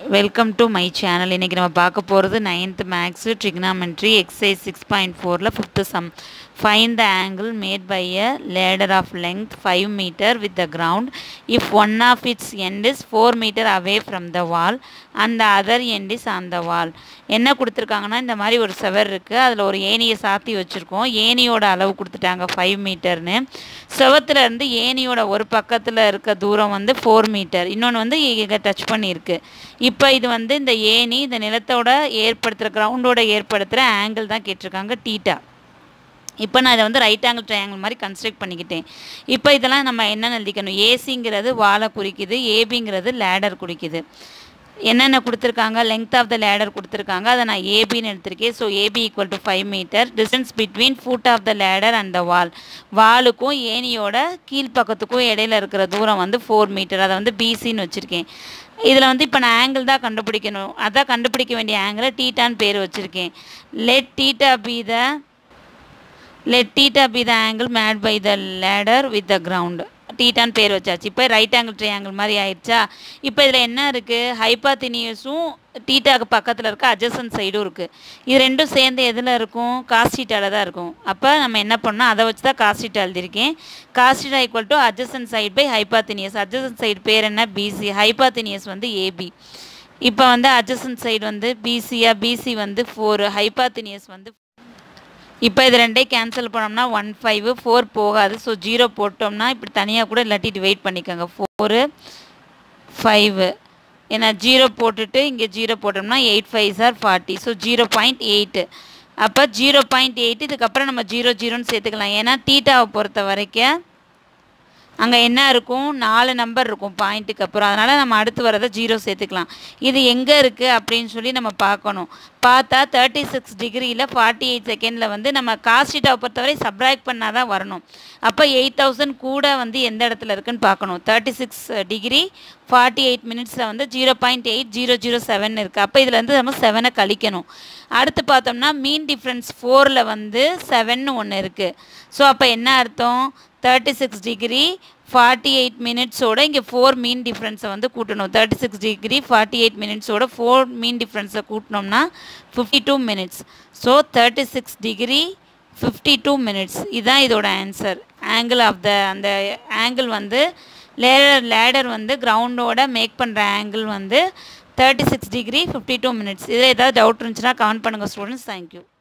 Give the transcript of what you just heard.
welcome to my channel இன்றைக்கி நம்ம பார்க்க போகிறது ninth maths trigonometry exercise six point ஃபோரில் fifth sum find the angle made by a ladder of length five metre with the ground if one of its end is four metre away from the wall and the other end is on the wall என்ன கொடுத்துருக்காங்கன்னா இந்த மாதிரி ஒரு செவர் இருக்குது அதில் ஒரு ஏணியை சாத்தி வச்சுருக்கோம் ஏணியோட அளவு கொடுத்துட்டாங்க ஃபைவ் மீட்டர்னு செவத்துல இருந்து ஏணியோட ஒரு பக்கத்தில் இருக்க தூரம் வந்து ஃபோர் மீட்டர் இன்னொன்று வந்து இங்கே டச் பண்ணியிருக்கு இப்போ இது வந்து இந்த ஏணி இந்த நிலத்தோட ஏற்படுத்துகிற கிரவுண்டோட ஏற்படுத்துகிற ஆங்கிள் தான் கேட்டிருக்காங்க டீட்டா இப்போ நான் இதை வந்து ரைட் ஆங்கிள் ட்ரையாங்கிள் மாதிரி கன்ஸ்ட்ரக்ட் பண்ணிக்கிட்டேன் இப்போ இதெல்லாம் நம்ம என்னென்ன எழுதிக்கணும் ஏசிங்கிறது வாலை குறிக்குது ஏபிங்கிறது லேடர் குறிக்குது என்னென்ன கொடுத்துருக்காங்க லெங்த் ஆஃப் த லேடர் கொடுத்துருக்காங்க அதை நான் ஏபின்னு எடுத்திருக்கேன் so AB equal to five metre distance between foot of the ladder and the wall வாலுக்கும் ஏணியோட கீழ்ப்பக்கத்துக்கும் இடையில இருக்கிற தூரம் வந்து ஃபோர் மீட்டர் அதை வந்து பிசின்னு வச்சுருக்கேன் இதில் வந்து இப்போ நான் ஆங்கிள் தான் கண்டுபிடிக்கணும் அதான் கண்டுபிடிக்க வேண்டிய ஆங்கிளை டீட்டான்னு பேர் வச்சுருக்கேன் let theta be the let theta be the angle made by the ladder with the ground டீட்டான்னு பேர் வச்சாச்சு இப்போ ரைட் ஆங்கிள் ட்ரையாங்கிள் மாதிரி ஆயிடுச்சா இப்போ இதில் என்ன இருக்குது ஹைப்பாத்தினியஸும் டீட்டாக்கு பக்கத்தில் இருக்க அட்ஜசன் சைடும் இருக்குது இது ரெண்டும் சேர்ந்து எதில் இருக்கும் காஸ்டீட்டாவில் தான் இருக்கும் அப்போ நம்ம என்ன பண்ணோம் அதை வச்சு தான் காஸ்டீட்டா எழுதியிருக்கேன் cos theta equal to adjacent side by hypotenuse adjacent side பேர் என்ன பிசி ஹைப்பாத்தினியஸ் வந்து ஏபி இப்போ வந்து அட்ஜசன் சைடு வந்து பிசியா பிசி வந்து ஃபோர் ஹைப்பாத்தினியஸ் வந்து இப்போ இது ரெண்டே கேன்சல் பண்ணோம்னா ஒன் ஃபைவ் ஃபோர் போகாது ஸோ ஜீரோ போட்டோம்னா இப்படி தனியாக கூட இல்லாட்டி டிவைட் பண்ணிக்கோங்க ஃபோரு ஃபைவு ஏன்னா ஜீரோ போட்டுட்டு இங்கே ஜீரோ போட்டோம்னா எயிட் ஃபைவ் சார் forty so zero point eight அப்போ ஜீரோ பாயிண்ட் எயிட் இதுக்கப்புறம் நம்ம ஜீரோ ஜீரோன்னு சேர்த்துக்கலாம் ஏன்னா டீட்டாவை பொறுத்த வரைக்கும் அங்கே என்ன இருக்கும் நாலு நம்பர் இருக்கும் பாயிண்ட்டுக்கு அப்புறம் அதனால் நம்ம அடுத்து வரதை ஜீரோ சேர்த்துக்கலாம் இது எங்கே இருக்குது அப்படின்னு சொல்லி நம்ம பார்க்கணும் பார்த்தா தேர்ட்டி சிக்ஸ் டிகிரியில் ஃபார்ட்டி எயிட் செகண்டில் வந்து நம்ம காஸ்டீட்டாவை பொறுத்தவரை சப்ராக்ட் பண்ணால் தான் வரணும் அப்போ எயிட் தௌசண்ட் கூட வந்து எந்த இடத்துல இருக்குன்னு பார்க்கணும் thirty six degree forty eight மினிட்ஸில் வந்து zero point eight zero zero seven இருக்குது அப்போ இதில் வந்து நம்ம செவனை கழிக்கணும் அடுத்து பார்த்தோம்னா மீன் டிஃப்ரென்ஸ் ஃபோரில் வந்து செவன்னு ஒன்று இருக்குது ஸோ அப்போ என்ன அர்த்தம் thirty six degree forty eight மினிட்ஸோட இங்கே ஃபோர் மீன் டிஃப்ரென்ஸை வந்து கூட்டணும் thirty six degree forty eight மினிட்ஸோட ஃபோர் மீன் டிஃப்ரென்ஸை கூட்டினோம்னா fifty two minutes so thirty six degree fifty two minutes இதுதான் இதோட ஆன்சர் ஆங்கிள் ஆஃப் த அந்த ஆங்கிள் வந்து லேடர் லேடர் வந்து கிரவுண்டோட மேக் பண்ணுற ஆங்கிள் வந்து thirty six degree fifty two minutes இதில் ஏதாவது டவுட் இருந்துச்சுன்னா கமெண்ட் பண்ணுங்கள் ஸ்டூடெண்ட்ஸ் தேங்க்யூ